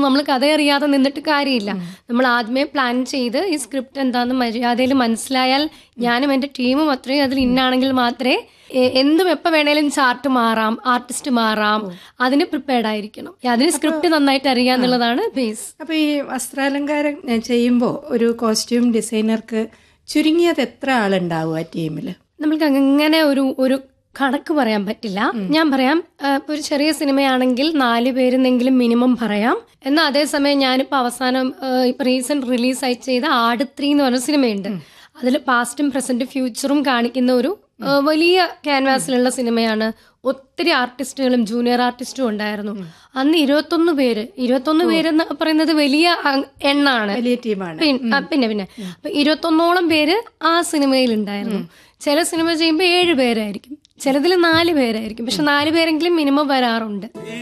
നമ്മൾ കഥ അറിയാതെ നിന്നിട്ട് കാര്യമില്ല നമ്മൾ ആദ്യമേ പ്ലാൻ ചെയ്ത് ഈ സ്ക്രിപ്റ്റ് എന്താണെന്ന് മര്യാദയിൽ മനസ്സിലായാൽ ഞാനും എൻ്റെ ടീമും അത്രയും അതിൽ ഇന്നാണെങ്കിൽ മാത്രമേ എ- എന്തും എപ്പോൾ വേണേലും ചാർട്ട് മാറാം ആർട്ടിസ്റ്റ് മാറാം അതിന് പ്രിപ്പയർഡ് ആയിരിക്കണം അതിന് സ്ക്രിപ്റ്റ് നന്നായിട്ട് അറിയാന്നുള്ളതാണ് ബേസ് അപ്പോൾ ഈ വസ്ത്രാലങ്കാരം ചെയ്യുമ്പോൾ ഒരു കോസ്റ്റ്യൂം ഡിസൈനർക്ക് ചുരുങ്ങിയത് എത്ര ആളുണ്ടാവും ആ ടീമിൽ നമ്മൾക്ക് അങ്ങനെ ഒരു ഒരു കണക്ക് പറയാൻ പറ്റില്ല ഞാൻ പറയാം ആ, ഇപ്പൊ ഒരു ചെറിയ സിനിമയാണെങ്കിൽ നാല് പേരെന്നെങ്കിലും മിനിമം പറയാം എന്നാൽ അതേസമയം ഞാനിപ്പോൾ അവസാനം ഇപ്പൊ റീസെന്റ് റിലീസായി ചെയ്ത ആട് ത്രീ എന്ന് പറഞ്ഞ സിനിമയുണ്ട് അതിൽ പാസ്റ്റും പ്രസന്റ് ഫ്യൂച്ചറും കാണിക്കുന്ന ഒരു ആ, വലിയ ക്യാൻവാസിലുള്ള സിനിമയാണ് ഒത്തിരി ആർട്ടിസ്റ്റുകളും ജൂനിയർ ആർട്ടിസ്റ്റും ഉണ്ടായിരുന്നു അന്ന് ഇരുപത്തൊന്ന് പേര് ഇരുപത്തൊന്ന് പേര് എന്ന് പറയുന്നത് വലിയ അ- എണ്ണാണ് വലിയ ടീമാണ് പിൻ- ആ, പിന്നെ പിന്നെ അപ്പൊ ഇരുപത്തൊന്നോളം പേര് ആ സിനിമയിൽ ഉണ്ടായിരുന്നു ചില സിനിമ ചെയ്യുമ്പോൾ ഏഴ് പേരായിരിക്കും ചിലതിൽ നാല് പേരായിരിക്കും പക്ഷെ നാല് പേരെങ്കിലും മിനിമം വരാറുണ്ട്